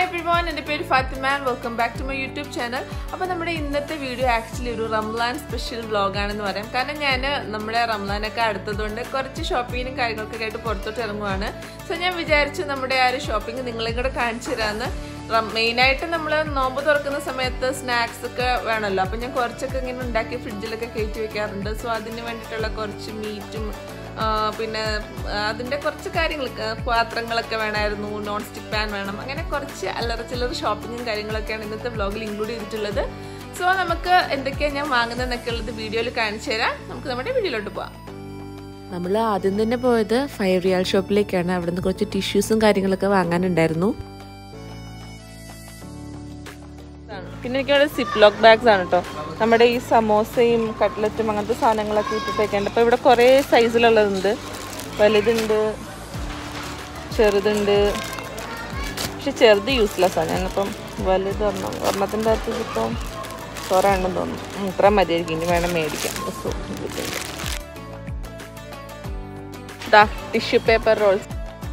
Every everyone എൻ്റെ പേര് Fathima and welcome back to my YouTube channel അപ്പോൾ നമ്മുടെ ഇന്നത്തെ വീഡിയോ ആക്ച്വലി ഒരു റംലാൻ സ്പെഷ്യൽ വ്ളോഗാണെന്ന് പറയാം കാരണം ഞാൻ നമ്മുടെ റംലാനൊക്കെ അടുത്തതുകൊണ്ട് കുറച്ച് ഷോപ്പിങ്ങിനും കാര്യങ്ങളൊക്കെ ആയിട്ട് പുറത്തോട്ട് ഇറങ്ങുവാണ് സോ ഞാൻ വിചാരിച്ചു നമ്മുടെ ആ ഒരു ഷോപ്പിംഗ് നിങ്ങളെയും കൂടെ കാണിച്ചു തരാമെന്ന് മെയിനായിട്ട് നമ്മൾ നോമ്പ് തുറക്കുന്ന സമയത്ത് സ്നാക്സ് ഒക്കെ വേണമല്ലോ അപ്പം ഞാൻ കുറച്ചൊക്കെ ഇങ്ങനെ ഉണ്ടാക്കി ഫ്രിഡ്ജിലൊക്കെ കയറ്റി വെക്കാറുണ്ട് സോ അതിന് വേണ്ടിയിട്ടുള്ള കുറച്ച് മീറ്റും ആ, പിന്നെ ആ, അതിൻ്റെ കുറച്ച് കാര്യങ്ങൾ പാത്രങ്ങളൊക്കെ വേണമായിരുന്നു നോൺ സ്റ്റിക്ക് പാൻ വേണം അങ്ങനെ കുറച്ച് അല്ലറ ചില്ലറ ഷോപ്പിങ്ങും കാര്യങ്ങളൊക്കെയാണ് ഇന്നത്തെ വ്ലോഗിൽ ഇൻക്ലൂഡ് ചെയ്തിട്ടുള്ളത് സോ നമുക്ക് എന്തൊക്കെയാണ് ഞാൻ വാങ്ങുന്നതെന്നൊക്കെ ഉള്ളത് വീഡിയോയിൽ കാണിച്ചു തരാം നമുക്ക് നമ്മുടെ വീഡിയോയിലോട്ട് പോവാം നമ്മൾ ആദ്യം തന്നെ പോയത് ഫൈവ് റിയാൽ ഷോപ്പിലേക്കാണ് അവിടെ നിന്ന് കുറച്ച് ടിഷ്യൂസും കാര്യങ്ങളൊക്കെ വാങ്ങാനുണ്ടായിരുന്നു പിന്നെ എനിക്കവിടെ സിപ്പ് ലോക്ക് ബാഗ്സ് ആണ് കേട്ടോ നമ്മുടെ ഈ സമോസയും കട്ട്ലറ്റും അങ്ങനത്തെ സാധനങ്ങളൊക്കെ ഇട്ടിട്ടൊക്കെയുണ്ട് അപ്പോൾ ഇവിടെ കുറേ സൈസിലുള്ളതുണ്ട് വലുതുണ്ട് ചെറുതുണ്ട് പക്ഷെ ചെറുത് യൂസ്ലെസ് ആണ് ഞാനിപ്പം വലുത് ഒരെണ്ണം ഒരെണ്ണത്തിൻ്റെ അകത്ത് ഇപ്പം കുറേ എണ്ണം തോന്നുന്നു ഉം, ഇത്ര മതിയായിരിക്കും ഇനി വേണം മേടിക്കാം സോ ദാ tissue paper rolls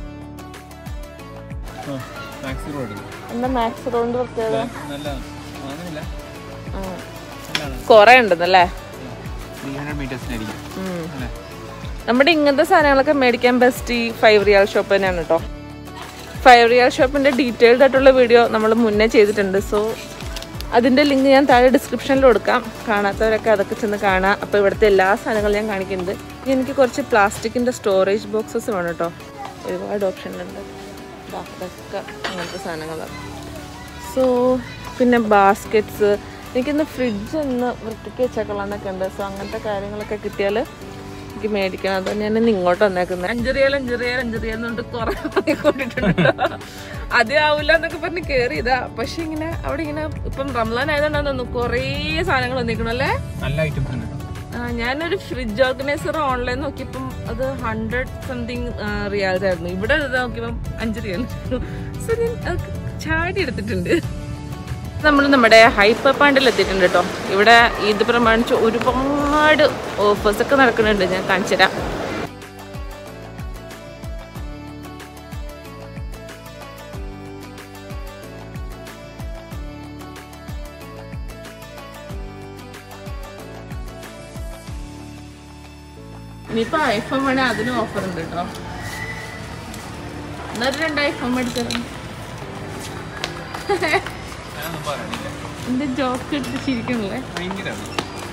maxi roll എന്താ മാക്സ് റോളിൻ്റെ പ്രത്യേകത നല്ല വാങ്ങുന്നില്ല നല്ലതാണ് കുറേ ഉണ്ടെന്നല്ലേ ത്രീ ഹൺഡ്രഡ് മീറ്റേഴ്സിനായിരിക്കും അല്ലേ നമ്മുടെ ഇങ്ങനത്തെ സാധനങ്ങളൊക്കെ മേടിക്കാൻ ബെസ്റ്റ് ഈ ഫൈവ് റിയാൽ ഷോപ്പ് തന്നെയാണ് കേട്ടോ ഫൈവ് റിയാൽ ഷോപ്പിന്റെ ഡീറ്റെയിൽഡ് ആയിട്ടുള്ള വീഡിയോ നമ്മൾ മുന്നേ ചെയ്തിട്ടുണ്ട് സോ അതിന്റെ ലിങ്ക് ഞാൻ താഴെ ഡിസ്ക്രിപ്ഷനിൽ കൊടുക്കാം കാണാത്തവരൊക്കെ അതൊക്കെ ചെന്ന് കാണാം അപ്പോൾ ഇവിടുത്തെ എല്ലാ സാധനങ്ങളും ഞാൻ കാണിക്കുന്നുണ്ട് ഇനി എനിക്ക് കുറച്ച് പ്ലാസ്റ്റിക്കിന്റെ സ്റ്റോറേജ് ബോക്സസ് വേണം കേട്ടോ ഒരുപാട് ഓപ്ഷൻ ഉണ്ട് ദാ ഇതൊക്കെ അങ്ങനത്തെ സാധനങ്ങളാണ് സോ പിന്നെ ബാസ്ക്കറ്റ്സ് എനിക്കിന്ന് ഫ്രിഡ്ജ് ഒന്ന് വൃത്തിക്ക് വെച്ചേക്കൊള്ളാന്നൊക്കെ ഉണ്ട് സോ അങ്ങനത്തെ കാര്യങ്ങളൊക്കെ കിട്ടിയാൽ എനിക്ക് മേടിക്കണം അതോ ഞാൻ ഇന്ന് ഇങ്ങോട്ട് വന്നേക്കുന്നത് അഞ്ചറിയാൽ അഞ്ചറിയാൽ അഞ്ചറിയാൽ എന്നുകൊണ്ട് കുറെ വാങ്ങിക്കൊണ്ടിട്ടുണ്ട് അത് ആവില്ല എന്നൊക്കെ പറഞ്ഞ് കയറിയതാ പക്ഷെ ഇങ്ങനെ അവിടെ ഇങ്ങനെ ഇപ്പം റംലാൻ ആയതുകൊണ്ടാന്ന് തോന്നുന്നു കുറേ സാധനങ്ങൾ വന്നിരിക്കണം അല്ലേ നല്ല ഐറ്റംസ് ഉണ്ട് കേട്ടോ ആ, ഞാനൊരു ഫ്രിഡ്ജ് ഓർഗനൈസർ ഓൺലൈൻ നോക്കിയപ്പം അത് ഹൺഡ്രഡ് സംതിങ് റിയാൽസ് ആയിരുന്നു ഇവിടെ ഇത് നോക്കിയപ്പം അഞ്ച് റിയാൽ സോ ഞാൻ അത് ചാടി എടുത്തിട്ടുണ്ട് നമ്മൾ നമ്മുടെ ഹൈപ്പർ പാണ്ടിൽ എത്തിയിട്ടുണ്ട് കേട്ടോ ഇവിടെ ഇത് പ്രമാണിച്ച് ഒരുപാട് ഓഫേഴ്സ് ഒക്കെ നടക്കുന്നുണ്ട് ഞാൻ കാണിച്ചു തരാം ഇനിയിപ്പോ ഐഫോൺ വേണേ അതിനും ഓഫർ ഉണ്ട് കേട്ടോ എന്നൊരു രണ്ട് ഐഫോൺ മേടിച്ചത് ഞാനൊന്നും പറയണില്ല എന്റെ ജോക്ക് എടുത്ത് ചിരിക്കണല്ലേ ഭയങ്കരമാണ്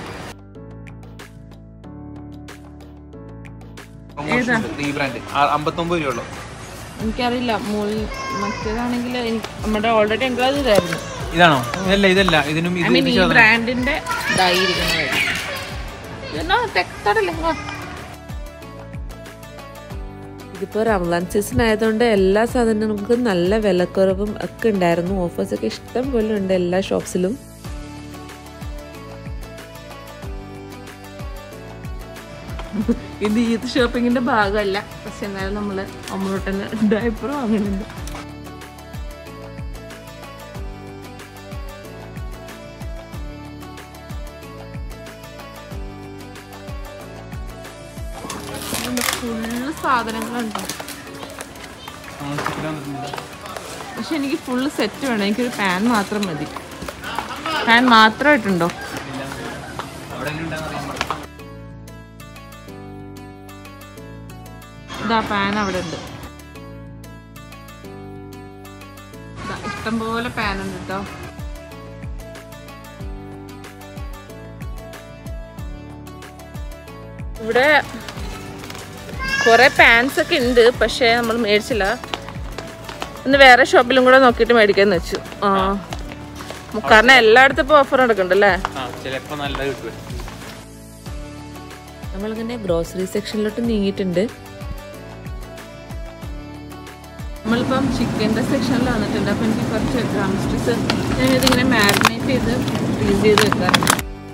ഏതാ? ഈ ബ്രാൻഡ് അമ്പത്തൊമ്പത് രൂപ ഉള്ളു എനിക്കറിയില്ല മുൾ മറ്റേതാണെങ്കിൽ എനിക്ക് നമ്മുടെ ഓൾറെഡി എങ്കിലും ഇതായിരുന്നു ഇതാണോ ഇതല്ല ഇതല്ല ഇതിനും ഐ ഇത് മീൻ ഇത് ഈ ചേർന്ന് ബ്രാൻഡിന്റെ ഇതായിരിക്കുന്നത് ഇതെന്നാ തെക്കടല്ലേ വാ ഇതിപ്പോൾ റംലാൻ സീസൺ ആയതുകൊണ്ട് എല്ലാ സാധനങ്ങൾക്കും നല്ല വിലക്കുറവും ഒക്കെ ഉണ്ടായിരുന്നു ഓഫേഴ്സ് ഒക്കെ ഇഷ്ടം പോലെ ഉണ്ട് എല്ലാ ഷോപ്സിലും ഇത് ഈദ് ഷോപ്പിങ്ങിന്റെ ഭാഗമല്ല പക്ഷെ എന്നാലും നമ്മള് അമ്മൂട്ടന് ഡയപ്പർ വാങ്ങുന്നുണ്ട് ഫുള്ള് സാധനങ്ങളുണ്ടോ പക്ഷെ എനിക്ക് ഫുള്ള് സെറ്റ് വേണം എനിക്കൊരു പാൻ മാത്രം മതി പാൻ മാത്രമായിട്ടുണ്ടോ അവിടെ എങ്ങനെ ഉണ്ടാകുന്ന അറിയാൻ പാടില്ല. ഇതാ പാൻ അവിടെ ഉണ്ട് ദാ ഇഷ്ടംപോലെ പാൻ ഉണ്ട് കേട്ടോ ഇവിടെ കുറെ പാൻസ് ഒക്കെ ഉണ്ട് പക്ഷെ നമ്മൾ മേടിച്ചില്ല ഇന്ന് വേറെ ഷോപ്പിലും കൂടെ നോക്കിയിട്ട് മേടിക്കാന്ന് വെച്ചു ആ കാരണം എല്ലായിടത്തും ഇപ്പോൾ ഓഫർ നടക്കുന്നുണ്ടല്ലേ ആ ചിലപ്പോ നല്ല കിട്ടും നമ്മളിങ്ങനെ ഗ്രോസറി സെക്ഷനിലോട്ട് നീങ്ങിയിട്ടുണ്ട് നമ്മളിപ്പം ചിക്കൻ്റെ സെക്ഷനിൽ വന്നിട്ടുണ്ട് അപ്പം എനിക്ക് കുറച്ച് ഡ്രം സ്റ്റിക്സ് ഞാൻ ഇതിങ്ങനെ മാരിനേറ്റ് ചെയ്ത് ഫ്രീസ് ചെയ്ത് വെക്കാറുണ്ട്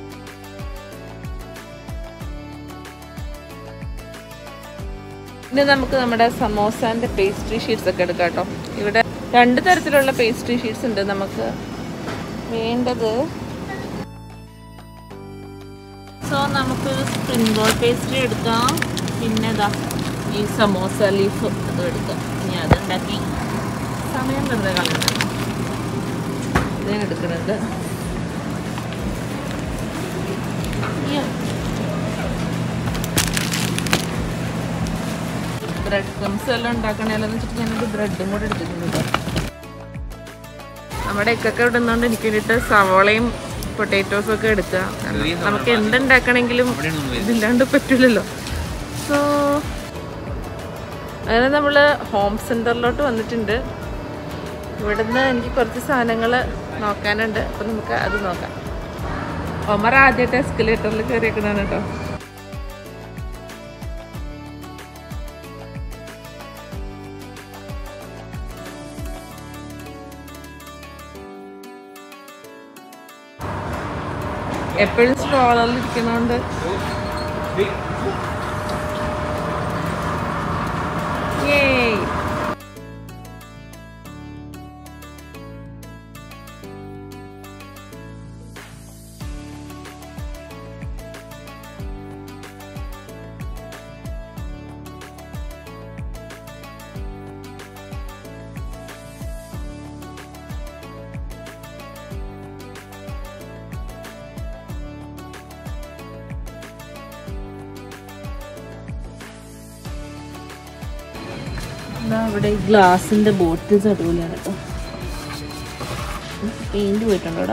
ഇനി നമുക്ക് നമ്മുടെ സമോസാൻ്റെ പേസ്ട്രി ഷീറ്റ്സ് ഒക്കെ എടുക്കാം കേട്ടോ ഇവിടെ രണ്ട് തരത്തിലുള്ള പേസ്ട്രി ഷീറ്റ്സ് ഉണ്ട് നമുക്ക് വേണ്ടത് സോ നമുക്കൊരു സ്പ്രിംഗ് റോൾ പേസ്ട്രി എടുക്കാം പിന്നെ ഇതാ ഈ സമോസ ലീഫ് അതും എടുക്കാം ഇനി അതുണ്ടാക്കി സമയം വെറുതെ കളയണ്ട ഇത് ഞാൻ എടുക്കുന്നത് ബ്രെഡ് ക്രംസ് എല്ലാം ഉണ്ടാക്കണേലെന്ന് വെച്ചിട്ട് ഞാനൊരു ബ്രെഡും കൂടെ എടുത്തിട്ടുണ്ട് കേട്ടോ നമ്മുടെ ഇക്കൊക്കെ ഇടുന്നോണ്ട് എനിക്ക് വേണ്ടിയിട്ട് സവോളയും പൊട്ടാറ്റോസും ഒക്കെ എടുക്കുക കാരണം നമുക്ക് എന്തുണ്ടാക്കണമെങ്കിലും ഇതില്ലാണ്ട് പറ്റില്ലല്ലോ സോ അങ്ങനെ നമ്മൾ ഹോം സെൻറ്ററിലോട്ട് വന്നിട്ടുണ്ട് ഇവിടുന്ന് എനിക്ക് കുറച്ച് സാധനങ്ങൾ നോക്കാനുണ്ട് അപ്പം നമുക്ക് അത് നോക്കാം ഒമർ ആദ്യമായിട്ട് എസ്കലേറ്ററിൽ കയറിയേക്കുന്നതാണ് കേട്ടോ എപ്പോഴും സ്ട്രോളറിൽ ഇരിക്കുന്നോണ്ട് Yay! അവിടെ ഗ്ലാസിന്റെ ബോട്ടിൽസ് അടിപൊളിയാണ് കേട്ടോ പെയിന്റ് പോയിട്ടുണ്ടോടാ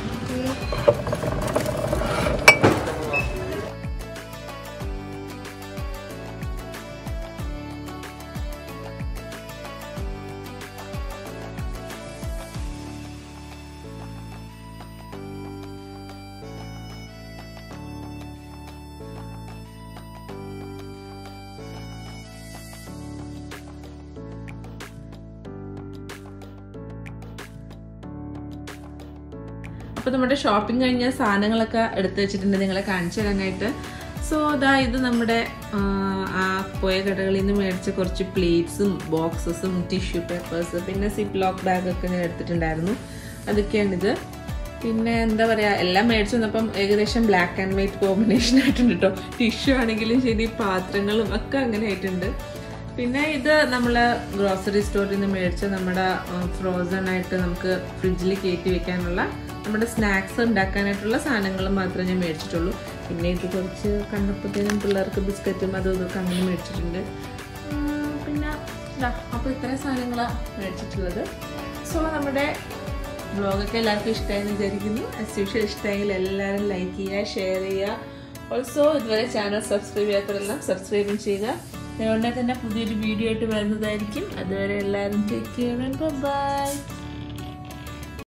അപ്പോൾ നമ്മുടെ ഷോപ്പിംഗ് കഴിഞ്ഞ സാധനങ്ങളൊക്കെ എടുത്തു വെച്ചിട്ടുണ്ട് നിങ്ങളെ കാണിച്ചു തരാനായിട്ട് സോ അതാ ഇത് നമ്മുടെ ആ, ആ പോയ കടകളിൽ നിന്ന് മേടിച്ച കുറച്ച് പ്ലേറ്റ്സും ബോക്സസും ടിഷ്യൂ പേപ്പേഴ്സ് പിന്നെ സിപ്പ് ലോക്ക് ബാഗൊക്കെ ഞാൻ എടുത്തിട്ടുണ്ടായിരുന്നു അതൊക്കെയാണിത് പിന്നെ എന്താ പറയുക എല്ലാം മേടിച്ചു വന്നപ്പം ഏകദേശം ബ്ലാക്ക് ആൻഡ് വൈറ്റ് കോമ്പിനേഷൻ ആയിട്ടുണ്ട് കേട്ടോ ടിഷ്യൂ ആണെങ്കിലും ശരി പാത്രങ്ങളും ഒക്കെ അങ്ങനെ ആയിട്ടുണ്ട് പിന്നെ ഇത് നമ്മൾ ഗ്രോസറി സ്റ്റോറിൽ നിന്ന് മേടിച്ച നമ്മുടെ ഫ്രോസൺ ആയിട്ട് നമുക്ക് ഫ്രിഡ്ജിൽ കയറ്റി വെക്കാനുള്ള നമ്മുടെ സ്നാക്സ് ഉണ്ടാക്കാനായിട്ടുള്ള സാധനങ്ങൾ മാത്രമേ ഞാൻ മേടിച്ചിട്ടുള്ളൂ പിന്നെ ഇത് കുറച്ച് കണ്ടപ്പോഴത്തേനും പിള്ളേർക്ക് ബിസ്ക്കറ്റും അതും ഇതൊക്കെ അങ്ങനെ മേടിച്ചിട്ടുണ്ട് ഉം, പിന്നെ ഇതാ അപ്പോൾ ഇത്രയും സാധനങ്ങളാണ് മേടിച്ചിട്ടുള്ളത് സോ നമ്മുടെ വ്ളോഗൊക്കെ എല്ലാവർക്കും ഇഷ്ടമായെന്ന് വിചാരിക്കുന്നു ആസ് യൂഷ്വൽ ഇഷ്ടമെങ്കിൽ എല്ലാവരും ലൈക്ക് ചെയ്യുക ഷെയർ ചെയ്യുക ഓൾസോ ഇതുവരെ ചാനൽ സബ്സ്ക്രൈബ് ചെയ്യാത്തവരെല്ലാം സബ്സ്ക്രൈബും ചെയ്യുക അതുകൊണ്ട് തന്നെ പുതിയൊരു വീഡിയോ ആയിട്ട് വരുന്നതായിരിക്കും അതുവരെ എല്ലാവരും ടേക്ക് കെയർ ബൈ